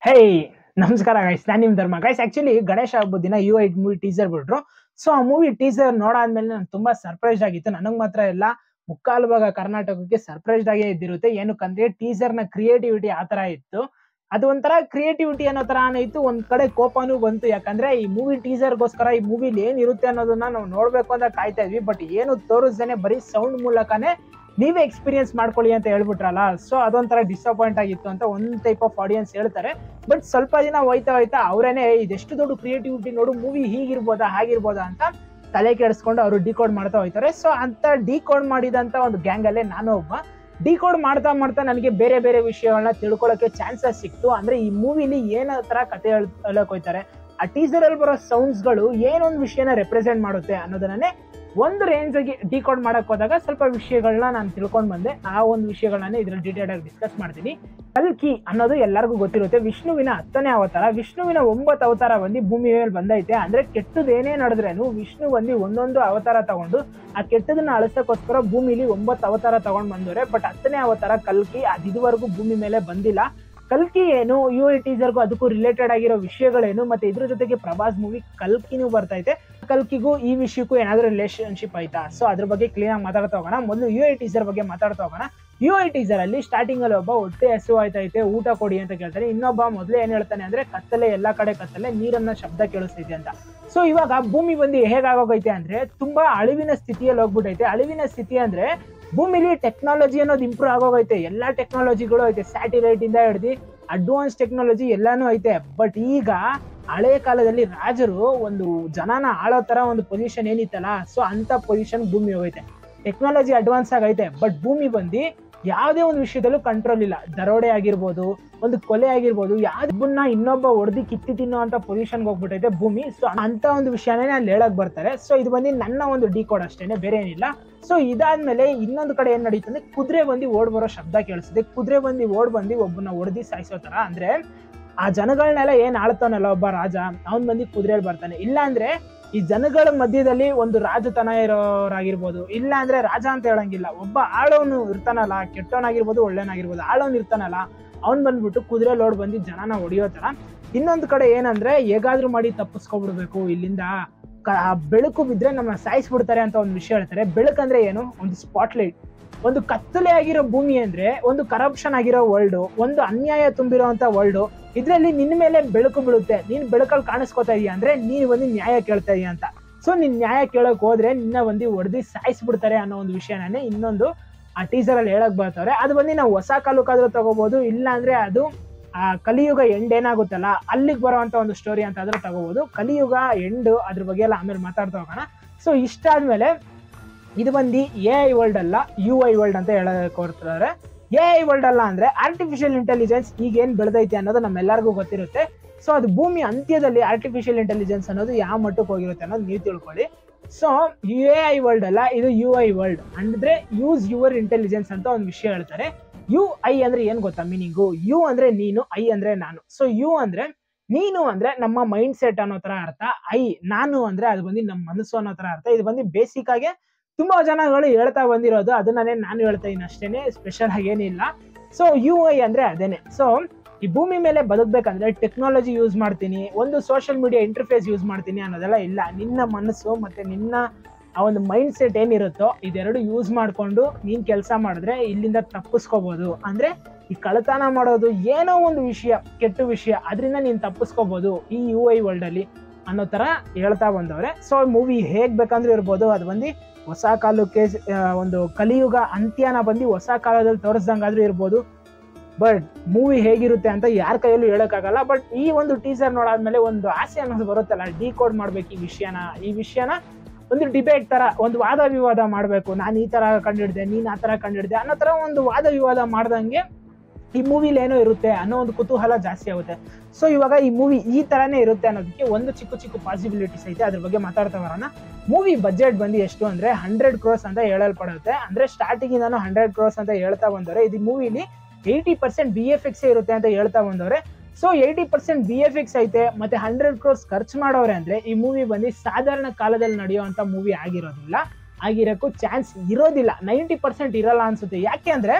ಹೇ ನಮಸ್ಕಾರ ಗೈಸ್ ನಾನು ನಿಮ್ ಧರ್ಮ ಗೈಸ್ ಆಕ್ಚುಲಿ ಗಣೇಶ ಹಬ್ಬದ ದಿನ ಯು ಐಟ್ ಮೂವಿ ಟೀಸರ್ ಬಿಟ್ರು ಸೊ ಆ ಮೂವಿ ಟೀಸರ್ ನೋಡಾದ್ಮೇಲೆ ನಾನು ತುಂಬಾ ಸರ್ಪ್ರೈಸ್ ಆಗಿತ್ತು ನನಗ್ ಮಾತ್ರ ಎಲ್ಲ ಮುಕ್ಕಾಲು ಭಾಗ ಕರ್ನಾಟಕಕ್ಕೆ ಸರ್ಪ್ರೈಸ್ ಆಗೇ ಇದ್ದಿರುತ್ತೆ ಏನಕ್ಕಂದ್ರೆ ಟೀಸರ್ ನ ಕ್ರಿಯೇಟಿವಿಟಿ ಆ ತರ ಇತ್ತು ಅದು ಒಂಥರ ಕ್ರಿಯೇಟಿವಿಟಿ ಅನ್ನೋ ತರ ಇತ್ತು ಒಂದ್ ಕಡೆ ಕೋಪನೂ ಬಂತು ಯಾಕಂದ್ರೆ ಈ ಮೂವಿ ಟೀಸರ್ಗೋಸ್ಕರ ಈ ಮೂವಿಲಿ ಏನಿರುತ್ತೆ ಅನ್ನೋದನ್ನ ನಾವು ನೋಡ್ಬೇಕು ಅಂತ ಕಾಯ್ತಾ ಇದ್ವಿ ಬಟ್ ಏನು ತೋರಿಸ್ದೇನೆ ಬರೀ ಸೌಂಡ್ ಮೂಲಕನೇ ನೀವೇ ಎಕ್ಸ್ಪೀರಿಯನ್ಸ್ ಮಾಡ್ಕೊಳ್ಳಿ ಅಂತ ಹೇಳ್ಬಿಟ್ರಲ್ಲ ಸೊ ಅದೊಂಥರ ಡಿಸಪಾಯಿಂಟ್ ಆಗಿತ್ತು ಅಂತ ಒಂದ್ ಟೈಪ್ ಆಫ್ ಆಡಿಯನ್ಸ್ ಹೇಳ್ತಾರೆ ಬಟ್ ಸ್ವಲ್ಪ ದಿನ ಹೋಯ್ತಾ ಹೋಯ್ತಾ ಅವರೇನೆ ಇದೆಷ್ಟು ದೊಡ್ಡ ಕ್ರಿಯೇಟಿವಿಟಿ ನೋಡು ಮೂವಿ ಹೀಗಿರ್ಬೋದಾ ಹಾಗಿರ್ಬೋದಾ ಅಂತ ತಲೆ ಕೆಡಿಸ್ಕೊಂಡು ಅವರು ಡಿಕೋಡ್ ಮಾಡ್ತಾ ಹೋಯ್ತಾರೆ ಸೊ ಅಂತ ಡಿಕೋಡ್ ಮಾಡಿದಂತ ಒಂದು ಗ್ಯಾಂಗ್ ಅಲ್ಲೇ ನಾನು ಒಬ್ಬ ಡಿಕೋಡ್ ಮಾಡ್ತಾ ಮಾಡ್ತಾ ನನಗೆ ಬೇರೆ ಬೇರೆ ವಿಷಯಗಳನ್ನ ತಿಳ್ಕೊಳ್ಳೋಕೆ ಚಾನ್ಸಸ್ ಸಿಕ್ತು ಅಂದ್ರೆ ಈ ಮೂವಿಲಿ ಏನ ತರ ಕತೆ ಹೇಳ್- ಹೇಳಕ್ ಹೋಯ್ತಾರೆ ಆ ಟೀಸರ್ ಅಲ್ಲಿ ಬರೋ ಸೌಂಡ್ಸ್ ಗಳು ಏನೊಂದು ವಿಷಯನ ರೆಪ್ರೆಸೆಂಟ್ ಮಾಡುತ್ತೆ ಅನ್ನೋದನ್ನೇ ಒಂದು ರೇಂಜ್ ಆಗಿ ಡಿಕೋಡ್ ಮಾಡಕ್ ಹೋದಾಗ ಸ್ವಲ್ಪ ವಿಷಯಗಳನ್ನ ನಾನು ತಿಳ್ಕೊಂಡ್ ಬಂದೆ ಆ ಒಂದು ವಿಷಯಗಳನ್ನ ಇದ್ರಲ್ಲಿ ಡೀಟೇಲ್ ಆಗಿ ಡಿಸ್ಕಸ್ ಮಾಡ್ತೀನಿ ಕಲ್ಕಿ ಅನ್ನೋದು ಎಲ್ಲರಿಗೂ ಗೊತ್ತಿರುತ್ತೆ ವಿಷ್ಣುವಿನ ಹತ್ತನೇ ಅವತಾರ ವಿಷ್ಣುವಿನ ಒಂಬತ್ತು ಅವತಾರ ಬಂದು ಭೂಮಿ ಮೇಲೆ ಬಂದೈತೆ ಅಂದ್ರೆ ಕೆಟ್ಟದ್ದು ಏನೇ ನಡೆದ್ರೇನು ವಿಷ್ಣು ಬಂದು ಒಂದೊಂದು ಅವತಾರ ತಗೊಂಡು ಆ ಕೆಟ್ಟದನ್ನ ಅಳಿಸಕ್ಕೋಸ್ಕರ ಭೂಮಿಲಿ ಒಂಬತ್ತು ಅವತಾರ ತಗೊಂಡ್ ಬಂದವ್ರೆ ಬಟ್ ಹತ್ತನೇ ಅವತಾರ ಕಲ್ಕಿ ಅದು ಇದುವರೆಗೂ ಭೂಮಿ ಮೇಲೆ ಬಂದಿಲ್ಲ ಕಲ್ಕಿ ಏನು ಯು ಐ ಟೀಸರ್ಗೂ ಅದಕ್ಕೂ ರಿಲೇಟೆಡ್ ಆಗಿರೋ ವಿಷಯಗಳೇನು ಮತ್ತೆ ಇದ್ರ ಜೊತೆಗೆ ಪ್ರಭಾಸ್ ಮೂವಿ ಕಲ್ಕಿನೂ ಬರ್ತೈತೆ ಕಲ್ಕಿಗೂ ಈ ವಿಷಯಕ್ಕೂ ಏನಾದ್ರೂ ರಿಲೇಶನ್ಶಿಪ್ ಆಯ್ತಾ ಸೊ ಅದ್ರ ಬಗ್ಗೆ ಕ್ಲೀನ್ ಆಗಿ ಮಾತಾಡ್ತಾ ಹೋಗೋಣ ಮೊದಲು ಯು ಐ ಟೀಸರ್ ಬಗ್ಗೆ ಮಾತಾಡ್ತಾ ಹೋಗೋಣ ಯು ಐ ಟೀಸರ್ ಅಲ್ಲಿ ಸ್ಟಾರ್ಟಿಂಗ್ ಅಲ್ಲಿ ಒಬ್ಬ ಹೊಟ್ಟೆ ಹಸು ಆಯ್ತೈತೆ ಊಟ ಕೊಡಿ ಅಂತ ಕೇಳ್ತಾನೆ ಇನ್ನೊಬ್ಬ ಮೊದಲೇ ಏನ್ ಹೇಳ್ತಾನೆ ಅಂದ್ರೆ ಕತ್ತಲೆ ಎಲ್ಲಾ ಕಡೆ ಕತ್ತಲೆ ನೀರನ್ನ ಶಬ್ದ ಕೇಳಿಸ್ತೈತೆ ಅಂತ ಸೊ ಇವಾಗ ಭೂಮಿ ಬಂದು ಹೇಗಾಗೋಗೈತೆ ಅಂದ್ರೆ ತುಂಬಾ ಅಳಿವಿನ ಸ್ಥಿತಿಯಲ್ಲಿ ಹೋಗ್ಬಿಟ್ಟೈತೆ ಅಳಿವಿನ ಸ್ಥಿತಿ ಅಂದ್ರೆ ಭೂಮಿಲಿ ಟೆಕ್ನಾಲಜಿ ಅನ್ನೋದು ಇಂಪ್ರೂವ್ ಆಗೋಗೈತೆ ಎಲ್ಲಾ ಟೆಕ್ನಾಲಜಿಗಳು ಐತೆ ಸ್ಯಾಟಿಲೈಟ್ ಇಂದ ಹಿಡ್ದು ಅಡ್ವಾನ್ಸ್ ಟೆಕ್ನಾಲಜಿ ಎಲ್ಲಾನು ಐತೆ ಬಟ್ ಈಗ ಹಳೆ ಕಾಲದಲ್ಲಿ ರಾಜರು ಒಂದು ಜನನ ಆಳೋ ತರ ಒಂದು ಪೊಸಿಷನ್ ಏನಿತ್ತಲ್ಲ ಸೊ ಅಂತ ಪೊಸಿಷನ್ ಭೂಮಿ ಹೋಗೈತೆ ಟೆಕ್ನಾಲಜಿ ಅಡ್ವಾನ್ಸ್ ಆಗೈತೆ ಬಟ್ ಭೂಮಿ ಬಂದು ಯಾವುದೇ ಒಂದು ವಿಷಯದಲ್ಲೂ ಕಂಟ್ರೋಲ್ ಇಲ್ಲ ದರೋಡೆ ಆಗಿರ್ಬೋದು ಒಂದು ಕೊಲೆ ಆಗಿರ್ಬೋದು ಯಾವ್ದನ್ನ ಇನ್ನೊಬ್ಬ ಹೊಡೆದಿ ಕಿತ್ತಿ ತಿನ್ನೋ ಅಂತ ಪೊಸಿಷನ್ಗೆ ಹೋಗ್ಬಿಟ್ಟೈತೆ ಭೂಮಿ ಸೊ ಅಂತ ಒಂದು ವಿಷಯನೇ ಅಲ್ಲಿ ಹೇಳಕ್ ಬರ್ತಾರೆ ಸೊ ಇದು ಬಂದು ನನ್ನ ಒಂದು ಡಿ ಕೋಡ್ ಅಷ್ಟೇನೆ ಬೇರೆ ಏನಿಲ್ಲ ಸೊ ಇದಾದ್ಮೇಲೆ ಇನ್ನೊಂದು ಕಡೆ ಏನ್ ನಡೀತಂದ್ರೆ ಕುದುರೆ ಬಂದು ಓಡ್ ಬರೋ ಶಬ್ದ ಕೇಳಿಸಿದೆ ಕುದುರೆ ಬಂದು ಓಡ್ ಬಂದು ಒಬ್ಬನ ಹೊಡೆದಿ ಸಾಯಿಸೋ ತರ ಅಂದ್ರೆ ಆ ಜನಗಳನ್ನೆಲ್ಲ ಏನ್ ಆಳ್ತಾನಲ್ಲ ಒಬ್ಬ ರಾಜ ಅವನ್ ಬಂದು ಕುದುರೆಯಲ್ಲಿ ಬರ್ತಾನೆ ಇಲ್ಲ ಅಂದ್ರೆ ಈ ಜನಗಳ ಮಧ್ಯದಲ್ಲಿ ಒಂದು ರಾಜತನ ಇರೋರಾಗಿರ್ಬೋದು ಇಲ್ಲ ಅಂದ್ರೆ ರಾಜ ಅಂತ ಹೇಳಂಗಿಲ್ಲ ಒಬ್ಬ ಆಳವನು ಇರ್ತಾನಲ್ಲ ಕೆಟ್ಟವನಾಗಿರ್ಬೋದು ಒಳ್ಳೆನಾಗಿರ್ಬೋದು ಆಳವನ್ ಇರ್ತಾನಲ್ಲ ಅವ್ನ್ ಬಂದ್ಬಿಟ್ಟು ಕುದುರೆ ಲೋಡ್ ಬಂದು ಜನನ ಹೊಡಿಯೋ ತರ ಇನ್ನೊಂದು ಕಡೆ ಏನಂದ್ರೆ ಹೇಗಾದ್ರೂ ಮಾಡಿ ತಪ್ಪಿಸ್ಕೊಬಿಡ್ಬೇಕು ಇಲ್ಲಿಂದ ಕ- ಆ ಬೆಳಕು ಬಿದ್ರೆ ನಮ್ಮನ್ನ ಸಾಯಿಸ್ಬಿಡ್ತಾರೆ ಅಂತ ಒಂದು ವಿಷಯ ಹೇಳ್ತಾರೆ ಬೆಳಕಂದ್ರೆ ಏನು ಒಂದು ಸ್ಪಾಟ್ಲೈಟ್ ಒಂದು ಕತ್ತಲೆ ಆಗಿರೋ ಭೂಮಿ ಅಂದ್ರೆ ಒಂದು ಕರಪ್ಷನ್ ಆಗಿರೋ ವರ್ಲ್ಡ್ ಒಂದು ಅನ್ಯಾಯ ತುಂಬಿರೋಂತ ವರ್ಲ್ಡ್ ಇದ್ರಲ್ಲಿ ನಿನ್ನ ಮೇಲೆ ಬೆಳಕು ಬೀಳುತ್ತೆ ನೀನ್ ಬೆಳಕಲ್ಲಿ ಕಾಣಿಸ್ಕೊತಾ ಇದೀಯ ಅಂದ್ರೆ ನೀನ್ ಬಂದು ನ್ಯಾಯ ಕೇಳ್ತಾ ಇದೀಯ ಅಂತ ಸೊ ನೀನ್ ನ್ಯಾಯ ಕೇಳಕ್ ಹೋದ್ರೆ ನಿನ್ನ ಬಂದು ಹೊಡೆದಿ ಸಾಯಿಸ್ಬಿಡ್ತಾರೆ ಅನ್ನೋ ಒಂದು ವಿಷಯನೇ ಇನ್ನೊಂದು ಆ ಟೀಸರ್ ಅಲ್ಲಿ ಹೇಳಕ್ ಬರ್ತಾರೆ ಅದು ಬಂದು ನಾವು ಹೊಸ ಕಾಲಕ್ಕಾದ್ರೂ ತಗೋಬಹುದು ಇಲ್ಲ ಅಂದ್ರೆ ಅದು ಆ ಕಲಿಯುಗ ಎಂಡ್ ಏನಾಗುತ್ತಲ್ಲ ಅಲ್ಲಿಗೆ ಬರುವಂತ ಒಂದು ಸ್ಟೋರಿ ಅಂತ ಆದ್ರೂ ತಗೋಬಹುದು ಕಲಿಯುಗ ಎಂಡ್ ಅದ್ರ ಬಗ್ಗೆ ಎಲ್ಲ ಆಮೇಲೆ ಮಾತಾಡ್ತಾ ಹೋಗೋಣ ಸೊ ಇಷ್ಟಾದ್ಮೇಲೆ ಇದು ಬಂದು ಎ ಐ ವರ್ಲ್ಡ್ ಅಲ್ಲ ಯು ಐ ವರ್ಲ್ಡ್ ಅಂತ ಹೇಳಕ್ ಹೊರ್ತಾರೆ ಎ ಐ ವರ್ಲ್ಡ್ ಅಲ್ಲ ಅಂದ್ರೆ ಆರ್ಟಿಫಿಷಿಯಲ್ ಇಂಟೆಲಿಜೆನ್ಸ್ ಈಗ ಏನ್ ಬೆಳೆದೈತೆ ಅನ್ನೋದು ನಮ್ಮೆಲ್ಲರಿಗೂ ಗೊತ್ತಿರುತ್ತೆ ಸೊ ಅದು ಭೂಮಿ ಅಂತ್ಯದಲ್ಲಿ ಆರ್ಟಿಫಿಷಿಯಲ್ ಇಂಟೆಲಿಜೆನ್ಸ್ ಅನ್ನೋದು ಯಾವ ಮಟ್ಟಕ್ಕೆ ಹೋಗಿರುತ್ತೆ ಅನ್ನೋದು ನೀವು ತಿಳ್ಕೊಳ್ಳಿ so U A I world ಅಲ್ಲ ಇದು ಯು ಐ ವರ್ಲ್ಡ್ ಅಂದ್ರೆ ಯೂಸ್ ಯುವರ್ ಇಂಟೆಲಿಜೆನ್ಸ್ ಅಂತ ಒಂದು ವಿಷಯ ಹೇಳ್ತಾರೆ ಯು ಐ ಅಂದ್ರೆ ಏನ್ ಗೊತ್ತಾ ಮೀನಿಂಗು ಯು ಅಂದ್ರೆ ನೀನು ಐ ಅಂದ್ರೆ ನಾನು ಸೊ ಯು ಅಂದ್ರೆ ನೀನು ಅಂದ್ರೆ ನಮ್ಮ ಮೈಂಡ್ ಸೆಟ್ ಅನ್ನೋ ತರ ಅರ್ಥ ಐ ನಾನು ಅಂದ್ರೆ ಅದು ಬಂದು ನಮ್ಮ ಮನಸ್ಸು ಅನ್ನೋ ತರ ಅರ್ಥ ಇದು ಬಂದು ಬೇಸಿಕ್ ಆಗಿ ತುಂಬಾ ಜನಗಳು ಹೇಳ್ತಾ ಬಂದಿರೋದು ಅದನ್ನೇ ನಾನು ಹೇಳ್ತಾ ಇದ್ದೀನಿ ಅಷ್ಟೇನೆ ಸ್ಪೆಷಲ್ ಆಗಿ ಏನಿಲ್ಲ ಸೊ ಯು ಐ ಅಂದ್ರೆ ಅದೇನೆ ಸೊ ಈ ಭೂಮಿ ಮೇಲೆ ಬದುಕಬೇಕಂದ್ರೆ ಟೆಕ್ನಾಲಜಿ ಯೂಸ್ ಮಾಡ್ತೀನಿ ಒಂದು ಸೋಷಿಯಲ್ ಮೀಡಿಯಾ ಇಂಟರ್ಫೇಸ್ ಯೂಸ್ ಮಾಡ್ತೀನಿ ಅನ್ನೋದೆಲ್ಲ ಇಲ್ಲ ನಿನ್ನ ಮನಸ್ಸು ಮತ್ತೆ ನಿನ್ನ ಆ ಒಂದು ಮೈಂಡ್ ಸೆಟ್ ಏನಿರುತ್ತೋ ಇದೆರಡು ಯೂಸ್ ಮಾಡ್ಕೊಂಡು ನೀನ್ ಕೆಲಸ ಮಾಡಿದ್ರೆ ಇಲ್ಲಿಂದ ತಪ್ಪಿಸ್ಕೋಬಹುದು ಅಂದ್ರೆ ಈ ಕಳತನ ಮಾಡೋದು ಏನೋ ಒಂದು ವಿಷಯ ಕೆಟ್ಟ ವಿಷಯ ಅದರಿಂದ ನೀನ್ ತಪ್ಪಿಸ್ಕೋಬಹುದು ಈ ಯು ಐ ವರ್ಲ್ಡ್ ಅಲ್ಲಿ ಅನ್ನೋ ತರ ಹೇಳ್ತಾ ಬಂದವ್ರೆ ಸೊ ಮೂವಿ ಹೇಗ್ ಬೇಕಂದ್ರೂ ಇರ್ಬೋದು ಅದು ಬಂದು ಹೊಸ ಕಾಲಕ್ಕೆ ಆ, ಒಂದು ಕಲಿಯುಗ ಅಂತ್ಯನ ಬಂದು ಹೊಸ ಕಾಲದಲ್ಲಿ ತೋರಿಸ್ದಂಗಾದ್ರೂ ಇರ್ಬೋದು ಬಟ್ ಮೂವಿ ಹೇಗಿರುತ್ತೆ ಅಂತ ಯಾರ ಕೈಯಲ್ಲೂ ಹೇಳೋಕ್ಕಾಗಲ್ಲ ಬಟ್ ಈ ಒಂದು ಟೀಸರ್ ನೋಡಾದ್ಮೇಲೆ ಒಂದು ಆಸೆ ಅನ್ನೋದು ಬರುತ್ತಲ್ಲ ಡಿಕೋಡ್ ಮಾಡ್ಬೇಕು ಈ ವಿಷಯನ ಈ ವಿಷಯನ ಒಂದು ಡಿಬೇಟ್ ತರ ಒಂದು ವಾದ ವಿವಾದ ಮಾಡಬೇಕು ನಾನು ಈ ತರ ಕಂಡಿಡ್ದೆ ನೀನ್ ಆ ತರ ಕಂಡಿಡ್ದೆ ಅನ್ನೋ ತರ ಒಂದು ವಾದ ವಿವಾದ ಮಾಡ್ದಂಗೆ ಈ ಮೂವಿಲಿ ಏನೋ ಇರುತ್ತೆ ಅನ್ನೋ ಒಂದು ಕುತೂಹಲ ಜಾಸ್ತಿ ಆಗುತ್ತೆ ಸೊ ಇವಾಗ ಈ ಮೂವಿ ಈ ತರನೇ ಇರುತ್ತೆ ಅನ್ನೋದಕ್ಕೆ ಒಂದು ಚಿಕ್ಕ ಚಿಕ್ಕ ಪಾಸಿಬಿಲಿಟೀಸ್ ಐತೆ ಅದ್ರ ಬಗ್ಗೆ ಮಾತಾಡ್ತಾ ಬರೋಣ ಮೂವಿ ಬಜೆಟ್ ಬಂದು ಎಷ್ಟು ಅಂದ್ರೆ ಹಂಡ್ರೆಡ್ ಕ್ರೋಸ್ ಅಂತ ಹೇಳಲ್ಪಡುತ್ತೆ ಅಂದ್ರೆ ಸ್ಟಾರ್ಟಿಂಗ್ ನಾನು ಹಂಡ್ರೆಡ್ ಕ್ರೋಸ್ ಅಂತ ಹೇಳ್ತಾ ಬಂದವ್ರೆ ಇದು ಮೂವಿಲಿ eighty percent B F X ಇರುತ್ತೆ ಅಂತ ಹೇಳ್ತಾ ಬಂದವ್ರೆ so eighty percent B F X ಐತೆ ಮತ್ತೆ ಹಂಡ್ರೆಡ್ ಕ್ರೋಸ್ ಖರ್ಚು ಮಾಡೋರೆ ಅಂದ್ರೆ ಈ ಮೂವಿ ಬಂದು ಸಾಧಾರಣ ಕಾಲದಲ್ಲಿ ನಡೆಯುವಂತ ಮೂವಿ ಆಗಿರೋದಿಲ್ಲ ಆಗಿರಕ್ಕೂ ಚಾನ್ಸ್ ಇರೋದಿಲ್ಲ ನೈಂಟಿ ಪರ್ಸೆಂಟ್ ಇರಲ್ಲ ಅನ್ಸುತ್ತೆ ಯಾಕೆ ಅಂದ್ರೆ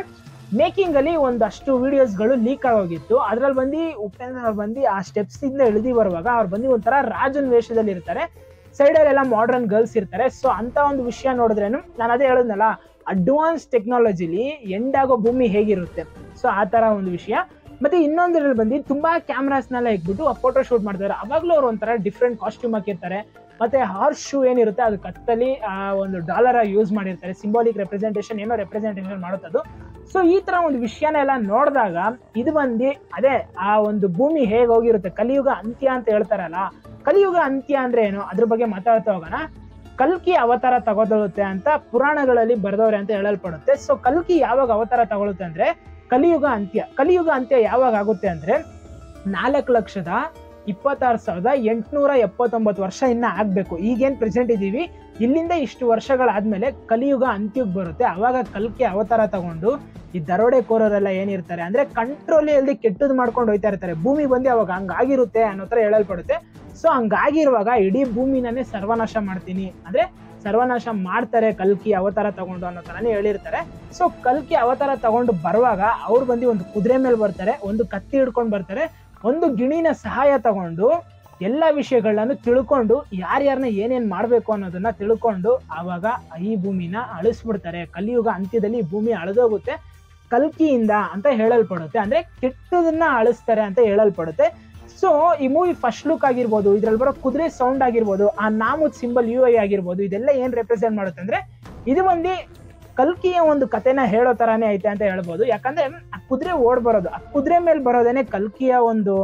ಮೇಕಿಂಗ್ ಅಲ್ಲಿ ಒಂದಷ್ಟು ವಿಡಿಯೋಸ್ಗಳು ಲೀಕ್ ಆಗೋಗಿತ್ತು ಅದ್ರಲ್ಲಿ ಬಂದು ಉಪೇಂದ್ರ ಅವ್ರು ಬಂದು ಆ ಸ್ಟೆಪ್ಸ್ ಇಂದ ಇಳಿದು ಬರುವಾಗ ಅವ್ರು ಬಂದು ಒಂಥರ ರಾಜನ್ ವೇಷದಲ್ಲಿ ಇರ್ತಾರೆ ಸೈಡಲ್ಲಿ ಎಲ್ಲ ಮಾಡರ್ನ್ ಗರ್ಲ್ಸ್ ಇರ್ತಾರೆ ಸೊ ಅಂತ ಒಂದು ವಿಷಯ ನೋಡಿದ್ರೇನು ನಾನು ಅದೇ ಹೇಳಿದ್ನಲ್ಲ ಅಡ್ವಾನ್ಸ್ ಟೆಕ್ನಾಲಜಿಲಿ ಎಂಡ್ ಆಗೋ ಭೂಮಿ ಹೇಗಿರುತ್ತೆ ಸೊ ಆ ತರ ಒಂದು ವಿಷಯ ಮತ್ತೆ ಇನ್ನೊಂದ್ರಲ್ಲಿ ಬಂದು ತುಂಬಾ ಕ್ಯಾಮ್ರಾಸ್ನೆಲ್ಲ ಇಟ್ಬಿಟ್ಟು ಫೋಟೋ ಶೂಟ್ ಮಾಡ್ತಾರೆ ಅವಾಗ್ಲೂ ಅವ್ರು ಒಂಥರ ಡಿಫ್ರೆಂಟ್ ಕಾಸ್ಟ್ಯೂಮ್ ಹಾಕಿರ್ತಾರೆ ಮತ್ತೆ ಹಾರ್ಸ್ ಶೂ ಏನಿರುತ್ತೆ ಅದು ಕತ್ತಲ್ಲಿ ಆ ಒಂದು ಡಾಲರ್ ಯೂಸ್ ಮಾಡಿರ್ತಾರೆ ಸಿಂಬಾಲಿಕ್ ರೆಪ್ರೆಸೆಂಟೇಷನ್ ಏನೋ ರೆಪ್ರೆಸೆಂಟೇಷನ್ ಮಾಡುತ್ತದು ಸೊ ಈ ತರ ಒಂದು ವಿಷಯನ ಎಲ್ಲ ನೋಡಿದಾಗ ಇದು ಬಂದು ಅದೇ ಆ ಒಂದು ಭೂಮಿ ಹೇಗೆ ಹೋಗಿರುತ್ತೆ ಕಲಿಯುಗ ಅಂತ್ಯ ಅಂತ ಹೇಳ್ತಾರಲ್ಲ ಕಲಿಯುಗ ಅಂತ್ಯ ಅಂದ್ರೆ ಏನು ಅದ್ರ ಬಗ್ಗೆ ಮಾತಾಡ್ತಾ ಹೋಗೋಣ ಕಲ್ಕಿ ಅವತಾರ ತಗೊಳ್ಳುತ್ತೆ ಅಂತ ಪುರಾಣಗಳಲ್ಲಿ ಬರೆದವ್ರೆ ಅಂತ ಹೇಳಲ್ಪಡುತ್ತೆ ಸೊ ಕಲ್ಕಿ ಯಾವಾಗ ಅವತಾರ ತಗೊಳುತ್ತೆ ಅಂದ್ರೆ ಕಲಿಯುಗ ಅಂತ್ಯ ಕಲಿಯುಗ ಅಂತ್ಯ ಯಾವಾಗ ಆಗುತ್ತೆ ಅಂದ್ರೆ ನಾಲ್ಕು ಲಕ್ಷದ ಇಪ್ಪತ್ತಾರು ಸಾವಿರದ ಎಂಟುನೂರ ಎಪ್ಪತ್ತೊಂಬತ್ತು ವರ್ಷ ಇನ್ನ ಆಗ್ಬೇಕು ಈಗೇನ್ ಪ್ರೆಸೆಂಟ್ ಇದೀವಿ ಇಲ್ಲಿಂದ ಇಷ್ಟು ವರ್ಷಗಳಾದ್ಮೇಲೆ ಕಲಿಯುಗ ಅಂತ್ಯಕ್ಕೆ ಬರುತ್ತೆ ಅವಾಗ ಕಲ್ಕಿ ಅವತಾರ ತಗೊಂಡು ಈ ದರೋಡೆಕೋರರೆಲ್ಲ ಏನಿರ್ತಾರೆ ಅಂದ್ರೆ ಕಂಟ್ರೋಲ್ ಇಲ್ಲದೆ ಕೆಟ್ಟದ್ ಮಾಡ್ಕೊಂಡು ಹೋಯ್ತಾ ಇರ್ತಾರೆ ಭೂಮಿ ಬಂದು ಅವಾಗ ಹಂಗಾಗಿರುತ್ತೆ ಅನ್ನೋ ತರ ಹೇಳಲ್ಪಡುತ್ತೆ ಸೊ ಹಂಗಾಗಿರುವಾಗ ಇಡೀ ಭೂಮಿನೇ ಸರ್ವನಾಶ ಮಾಡ್ತೀನಿ ಅಂದ್ರೆ ಸರ್ವನಾಶ ಮಾಡ್ತಾರೆ ಕಲ್ಕಿ ಅವತಾರ ತಗೊಂಡು ಅನ್ನೋ ತರಾನೇ ಹೇಳಿರ್ತಾರೆ ಸೊ ಕಲ್ಕಿ ಅವತಾರ ತಗೊಂಡು ಬರುವಾಗ ಅವ್ರು ಬಂದು ಒಂದು ಕುದುರೆ ಮೇಲೆ ಬರ್ತಾರೆ ಒಂದು ಕತ್ತಿ ಹಿಡ್ಕೊಂಡು ಬರ್ತಾರೆ ಒಂದು ಗಿಣಿನ ಸಹಾಯ ತಗೊಂಡು ಎಲ್ಲ ವಿಷಯಗಳನ್ನ ತಿಳ್ಕೊಂಡು ಯಾರ್ಯಾರನ್ನ ಏನೇನ್ ಮಾಡ್ಬೇಕು ಅನ್ನೋದನ್ನ ತಿಳ್ಕೊಂಡು ಆವಾಗ ಈ ಭೂಮಿನ ಅಳಿಸ್ಬಿಡ್ತಾರೆ ಕಲಿಯುಗ ಅಂತ್ಯದಲ್ಲಿ ಈ ಭೂಮಿ ಅಳಿದೋಗುತ್ತೆ ಕಲ್ಕಿಯಿಂದ ಅಂತ ಹೇಳಲ್ಪಡುತ್ತೆ ಅಂದ್ರೆ ಕೆಟ್ಟದನ್ನ ಅಳಿಸ್ತಾರೆ ಅಂತ ಹೇಳಲ್ಪಡುತ್ತೆ ಸೊ ಈ ಮೂವಿ ಫಸ್ಟ್ ಲುಕ್ ಆಗಿರ್ಬೋದು ಇದ್ರಲ್ಲಿ ಬರೋ ಕುದುರೆ ಸೌಂಡ್ ಆಗಿರ್ಬೋದು ಆ ನಾಮುದ್ ಸಿಂಬಲ್ ಯು ಐ ಆಗಿರ್ಬೋದು ಇದೆಲ್ಲ ಏನ್ ರೆಪ್ರೆಸೆಂಟ್ ಮಾಡುತ್ತೆ ಅಂದ್ರೆ ಇದು ಬಂದು ಕಲ್ಕಿಯ ಒಂದು ಕಥೆನ ಹೇಳೋ ತರಾನೇ ಐತೆ ಅಂತ ಹೇಳ್ಬೋದು ಯಾಕಂದ್ರೆ ಆ ಕುದುರೆ ಓಡ್ ಬರೋದು ಆ ಕುದುರೆ ಮೇಲೆ ಬರೋದೇನೆ ಕಲ್ಕಿಯ ಒಂದು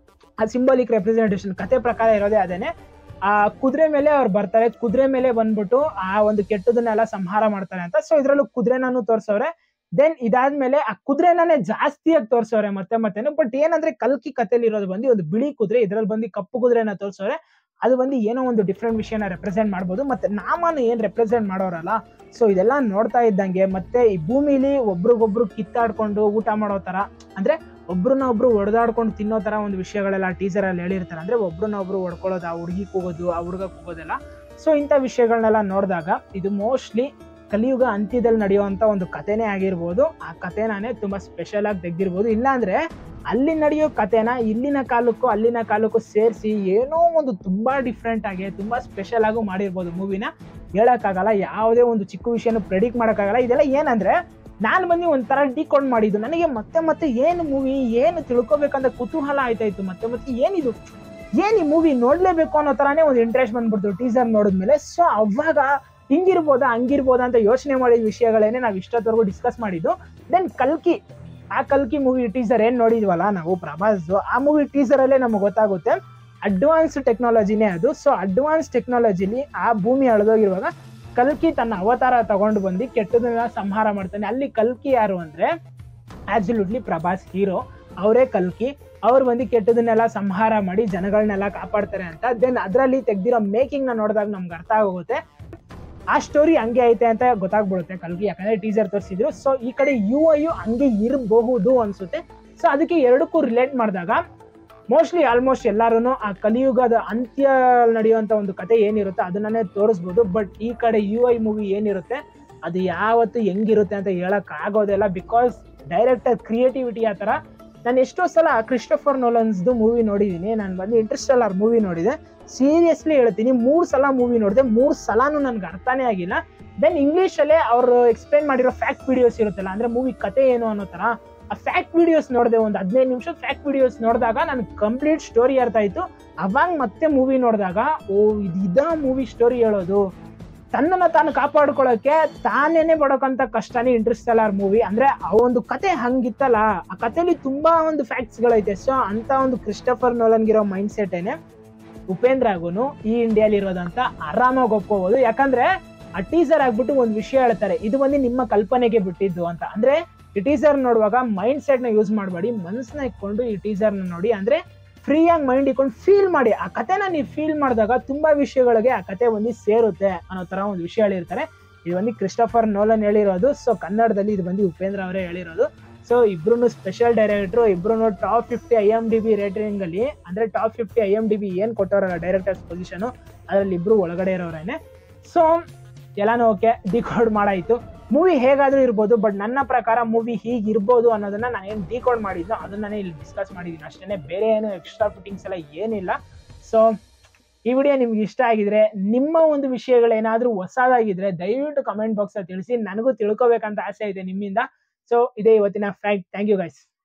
ಆ ಸಿಂಬಲಿಕ್ ರೆಪ್ರೆಸೆಂಟೇಷನ್ ಕತೆ ಪ್ರಕಾರ ಇರೋದೇ ಅದೇನೆ ಆ ಕುದುರೆ ಮೇಲೆ ಅವ್ರು ಬರ್ತಾರೆ ಕುದುರೆ ಮೇಲೆ ಬಂದ್ಬಿಟ್ಟು ಆ ಒಂದು ಕೆಟ್ಟದನ್ನೆಲ್ಲ ಸಂಹಾರ ಮಾಡ್ತಾರೆ ಅಂತ ಸೊ ಇದ್ರಲ್ಲೂ ಕುದುರೆನೂ ತೋರ್ಸವ್ರೆ ದೆನ್ ಇದಾದ್ಮೇಲೆ ಆ ಕುದುರೆನೇ ಜಾಸ್ತಿಯಾಗಿ ತೋರ್ಸವ್ರೆ ಮತ್ತೆ ಮತ್ತೆ ಬಟ್ ಏನಂದ್ರೆ ಕಲ್ಕಿ ಕಥೆಲಿ ಇರೋದು ಬಂದು ಒಂದು ಬಿಳಿ ಕುದುರೆ ಇದ್ರಲ್ಲಿ ಬಂದು ಕಪ್ಪು ಕುದುರೆನ ತೋರ್ಸವ್ರೆ ಅದು ಬಂದು ಏನೋ ಒಂದು ಡಿಫ್ರೆಂಟ್ ವಿಷಯನ ರೆಪ್ರೆಸೆಂಟ್ ಮಾಡ್ಬೋದು ಮತ್ತೆ ನಾಮನ ಏನ್ ರೆಪ್ರೆಸೆಂಟ್ ಮಾಡೋರಲ್ಲ ಸೊ ಇದೆಲ್ಲ ನೋಡ್ತಾ ಇದ್ದಂಗೆ ಮತ್ತೆ ಈ ಭೂಮಿಲಿ ಒಬ್ರಿಗೊಬ್ರು ಕಿತ್ತಾಡ್ಕೊಂಡು ಊಟ ಮಾಡೋ ತರ ಅಂದ್ರೆ ಒಬ್ರನ್ನ ಒಬ್ರು ಹೊಡೆದಾಡ್ಕೊಂಡು ತಿನ್ನೋ ತರ ಒಂದು ವಿಷಯಗಳೆಲ್ಲ ಟೀಚರ್ ಅಲ್ಲಿ ಹೇಳಿರ್ತಾರೆ ಅಂದ್ರೆ ಒಬ್ರನ್ನ ಒಬ್ರು ಹೊಡ್ಕೊಳ್ಳೋದು ಆ ಹುಡುಗಿ ಕೂಗೋದು ಆ ಹುಡುಗ ಕೂಗೋದೆಲ್ಲ ಸೊ ಇಂಥ ವಿಷಯಗಳನ್ನೆಲ್ಲ ನೋಡಿದಾಗ ಇದು ಮೋಸ್ಟ್ಲಿ ಕಲಿಯುಗ ಅಂತ್ಯದಲ್ಲಿ ನಡೆಯುವಂತ ಒಂದು ಕಥೆನೇ ಆಗಿರ್ಬೋದು ಆ ಕಥೆನೇ ತುಂಬಾ ಸ್ಪೆಷಲ್ ಆಗಿ ತೆಗ್ದಿರ್ಬೋದು ಇಲ್ಲಾಂದ್ರೆ ಅಲ್ಲಿ ನಡೆಯೋ ಕಥೆನ ಇಲ್ಲಿನ ಕಾಲಕ್ಕೂ ಅಲ್ಲಿನ ಕಾಲಕ್ಕೂ ಸೇರಿಸಿ ಏನೋ ಒಂದು ತುಂಬಾ ಡಿಫ್ರೆಂಟ್ ಆಗಿ ತುಂಬಾ ಸ್ಪೆಷಲ್ ಆಗು ಮಾಡಿರ್ಬೋದು ಮೂವಿನ ಹೇಳಕ್ಕಾಗಲ್ಲ ಯಾವುದೇ ಒಂದು ಚಿಕ್ಕ ವಿಷಯನೂ ಪ್ರೆಡಿಕ್ಟ್ ಮಾಡೋಕ್ಕಾಗಲ್ಲ ಇದೆಲ್ಲ ಏನಂದ್ರೆ ನಾನು ಬಂದು ಒಂಥರ ಡಿಕೋಡ್ ಮಾಡಿದ್ದು ನನಗೆ ಮತ್ತೆ ಮತ್ತೆ ಏನು ಮೂವಿ ಏನು ತಿಳ್ಕೊಬೇಕಂತ ಕುತೂಹಲ ಆಯ್ತಾಯ್ತು ಮತ್ತೆ ಮತ್ತೆ ಏನಿದು ಏನ್ ಈ ಮೂವಿ ನೋಡ್ಲೇಬೇಕು ಅನ್ನೋ ತರಾನೇ ಒಂದು ಇಂಟ್ರೆಸ್ಟ್ ಬಂದ್ಬಿಡ್ತು ಟೀಸರ್ ನೋಡಿದ್ಮೇಲೆ ಸೊ ಅವಾಗ ಹಿಂಗಿರ್ಬೋದಾ ಹಂಗಿರ್ಬೋದಾ ಅಂತ ಯೋಚನೆ ಮಾಡಿದ ವಿಷಯಗಳೇನೆ ನಾವು ಇಷ್ಟೊತ್ತವರೆಗೂ ಡಿಸ್ಕಸ್ ಮಾಡಿದ್ದು ದೆನ್ ಕಲ್ಕಿ ಆ ಕಲ್ಕಿ ಮೂವಿ ಟೀಸರ್ ಏನ್ ನೋಡಿದ್ವಲ್ಲ ನಾವು ಪ್ರಭಾಸ್ ಆ ಮೂವಿ ಟೀಸರ್ ಅಲ್ಲೇ ನಮ್ಗೆ ಗೊತ್ತಾಗುತ್ತೆ ಅಡ್ವಾನ್ಸ್ ಟೆಕ್ನಾಲಜಿನೇ ಅದು ಸೊ ಅಡ್ವಾನ್ಸ್ ಟೆಕ್ನಾಲಜಿಲಿ ಆ ಭೂಮಿ ಅಳೆದೋಗಿರುವಾಗ ಕಲ್ಕಿ ತನ್ನ ಅವತಾರ ತಗೊಂಡು ಬಂದು ಕೆಟ್ಟದನ್ನ ಸಂಹಾರ ಮಾಡ್ತಾನೆ ಅಲ್ಲಿ ಕಲ್ಕಿ ಯಾರು ಅಂದ್ರೆ ಆಬ್ಸಲ್ಯೂಟ್ಲಿ ಪ್ರಭಾಸ್ ಹೀರೋ ಅವರೇ ಕಲ್ಕಿ ಅವ್ರು ಬಂದು ಕೆಟ್ಟದನ್ನೆಲ್ಲ ಸಂಹಾರ ಮಾಡಿ ಜನಗಳನ್ನೆಲ್ಲ ಕಾಪಾಡ್ತಾರೆ ಅಂತ ದೆನ್ ಅದರಲ್ಲಿ ತೆಗ್ದಿರೋ ಮೇಕಿಂಗ್ ನ ನೋಡಿದಾಗ ನಮ್ಗೆ ಅರ್ಥ ಆಗೋಗುತ್ತೆ ಆ ಸ್ಟೋರಿ ಹಂಗೆ ಐತೆ ಅಂತ ಗೊತ್ತಾಗ್ಬಿಡುತ್ತೆ ಕಲ್ಕಿ ಯಾಕಂದ್ರೆ ಟೀಸರ್ ತೋರಿಸಿದ್ರು ಸೊ ಈ ಕಡೆ ಯು ಐ ಯು ಹಂಗೆ ಇರಬಹುದು ಅನ್ಸುತ್ತೆ ಸೊ ಅದಕ್ಕೆ ಎರಡಕ್ಕೂ ರಿಲೇಟ್ ಮಾಡಿದಾಗ ಮೋಸ್ಟ್ಲಿ ಆಲ್ಮೋಸ್ಟ್ ಎಲ್ಲಾರು ಆ ಕಲಿಯುಗದ ಅಂತ್ಯ ನಡೆಯುವಂತ ಒಂದು ಕತೆ ಏನಿರುತ್ತೆ ಅದನ್ನೇ ತೋರಿಸ್ಬೋದು ಬಟ್ ಈ ಕಡೆ ಯು ಐ ಮೂವಿ ಏನಿರುತ್ತೆ ಅದು ಯಾವತ್ತು ಹೆಂಗಿರುತ್ತೆ ಅಂತ ಹೇಳಕ್ ಆಗೋದಿಲ್ಲ ಬಿಕಾಸ್ ಡೈರೆಕ್ಟರ್ ಕ್ರಿಯೇಟಿವಿಟಿ ಆ ಥರ ನಾನು ಎಷ್ಟೋ ಸಲ ಕ್ರಿಸ್ಟೋಫರ್ ನೋಲನ್ಸ್ದು ಮೂವಿ ನೋಡಿದ್ದೀನಿ ನಾನು ಬಂದು ಇಂಟ್ರೆಸ್ಟೆಲ್ಲರ್ ಮೂವಿ ನೋಡಿದೆ ಸೀರಿಯಸ್ಲಿ ಹೇಳ್ತೀನಿ ಮೂರು ಸಲ ಮೂವಿ ನೋಡಿದೆ ಮೂರು ಸಲನೂ ನನ್ಗೆ ಅರ್ಥನೇ ಆಗಿಲ್ಲ ದೆನ್ ಇಂಗ್ಲೀಷಲ್ಲೇ ಅವರು ಎಕ್ಸ್ಪ್ಲೈನ್ ಮಾಡಿರೋ ಫ್ಯಾಕ್ಟ್ ವಿಡಿಯೋಸ್ ಇರುತ್ತಲ್ಲ ಅಂದ್ರೆ ಮೂವಿ ಕತೆ ಏನು ಅನ್ನೋ ಥರ ಆ ಫ್ಯಾಕ್ಟ್ ವಿಡಿಯೋಸ್ ನೋಡಿದೆ ಒಂದು ಹದಿನೈದು ನಿಮಿಷ ಫ್ಯಾಕ್ಟ್ ವಿಡಿಯೋಸ್ ನೋಡಿದಾಗ ನನ್ಗೆ ಕಂಪ್ಲೀಟ್ ಸ್ಟೋರಿ ಅರ್ಥ ಆಯ್ತು ಅವಾಗ ಮತ್ತೆ ಮೂವಿ ನೋಡಿದಾಗ ಓ ಇದು ಇದ ಮೂವಿ ಸ್ಟೋರಿ ಹೇಳೋದು ತನ್ನನ್ನ ತಾನು ಕಾಪಾಡ್ಕೊಳ್ಳೋಕೆ ತಾನೇನೆ ಪಡೋಕಂತ ಕಷ್ಟನೇ ಇಂಟ್ರೆಸ್ಟೆಲ್ಲರ್ ಮೂವಿ ಅಂದ್ರೆ ಆ ಒಂದು ಕತೆ ಹಂಗಿತ್ತಲ್ಲ ಆ ಕಥೆಲಿ ತುಂಬಾ ಒಂದು ಫ್ಯಾಕ್ಟ್ಸ್ ಗಳೈತೆ ಸೊ ಅಂತ ಒಂದು ಕ್ರಿಸ್ಟಫರ್ ನೋಲನ್ಗಿರೋ ಮೈಂಡ್ ಸೆಟ್ ಏನೆ ಉಪೇಂದ್ರ ಆಗುನು ಈ ಇಂಡಿಯಾಲಿ ಇರೋದಂತ ಆರಾಮಾಗಿ ಒಪ್ಕೋಬಹುದು ಯಾಕಂದ್ರೆ ಆ ಟೀಸರ್ ಆಗ್ಬಿಟ್ಟು ಒಂದು ವಿಷಯ ಹೇಳ್ತಾರೆ ಇದು ಬಂದು ನಿಮ್ಮ ಕಲ್ಪನೆಗೆ ಬಿಟ್ಟಿದ್ದು ಅಂತ ಅಂದ್ರೆ ಈ ಟೀಸರ್ ನೋಡುವಾಗ ಮೈಂಡ್ ಸೆಟ್ ನ ಯೂಸ್ ಮಾಡಬೇಡಿ ಮನ್ಸನ್ನ ಇಟ್ಕೊಂಡು ಈ ಟೀಸರ್ ನ ನೋಡಿ ಅಂದ್ರೆ ಫ್ರೀಯಾಗಿ ಮೈಂಡ್ ಇಟ್ಕೊಂಡು ಫೀಲ್ ಮಾಡಿ ಆ ಕತೆನ ನೀವು ಫೀಲ್ ಮಾಡಿದಾಗ ತುಂಬಾ ವಿಷಯಗಳಿಗೆ ಆ ಕತೆ ಬಂದು ಸೇರುತ್ತೆ ಅನ್ನೋ ತರ ಒಂದು ವಿಷಯ ಹೇಳಿರ್ತಾರೆ ಇದು ಬಂದು ಕ್ರಿಸ್ಟಫರ್ ನೋಲನ್ ಹೇಳಿರೋದು ಸೊ ಕನ್ನಡದಲ್ಲಿ ಇದು ಬಂದು ಉಪೇಂದ್ರ ಅವರೇ ಹೇಳಿರೋದು ಸೊ ಇಬ್ರು ಸ್ಪೆಷಲ್ ಡೈರೆಕ್ಟರ್ ಇಬ್ರು top fifty I M D B rating ಅಲ್ಲಿ ಅಂದ್ರೆ top fifty I M D B ಏನ್ ಕೊಟ್ಟವ್ರಲ್ಲ ಡೈರೆಕ್ಟರ್ಸ್ ಪೊಸಿಷನ್ ಅದ್ರಲ್ಲಿ ಇಬ್ರು ಒಳಗಡೆ ಇರೋರೇನೆ ಸೊ ಎಲ್ಲಾನು ಓಕೆ ಡಿಕೋಡ್ ಮಾಡಾಯ್ತು ಮೂವಿ ಹೇಗಾದ್ರೂ ಇರ್ಬೋದು ಬಟ್ ನನ್ನ ಪ್ರಕಾರ ಮೂವಿ ಹೀಗಿರ್ಬೋದು ಅನ್ನೋದನ್ನ ನಾನು ಏನು ಡಿಕೋಡ್ ಮಾಡಿದ್ನೋ ಅದನ್ನ ಇಲ್ಲಿ ಡಿಸ್ಕಸ್ ಮಾಡಿದ್ದೀನಿ ಅಷ್ಟೇ ಬೇರೆ ಏನು ಎಕ್ಸ್ಟ್ರಾ ಫಿಟ್ಟಿಂಗ್ಸ್ ಎಲ್ಲ ಏನಿಲ್ಲ ಸೊ ಈ ವಿಡಿಯೋ ನಿಮ್ಗೆ ಇಷ್ಟ ಆಗಿದ್ರೆ ನಿಮ್ಮ ಒಂದು ವಿಷಯಗಳೇನಾದ್ರೂ ಹೊಸದಾಗಿದ್ರೆ ದಯವಿಟ್ಟು ಕಮೆಂಟ್ ಬಾಕ್ಸ್ ಅಲ್ಲಿ ತಿಳಿಸಿ ನನಗೂ ತಿಳ್ಕೊಬೇಕಂತ ಆಸೆ ಇದೆ ನಿಮ್ಮಿಂದ ಸೊ ಇದೇ ಇವತ್ತಿನ ಫ್ಯಾಕ್ಟ್ ಥ್ಯಾಂಕ್ ಯು ಗೈಸ್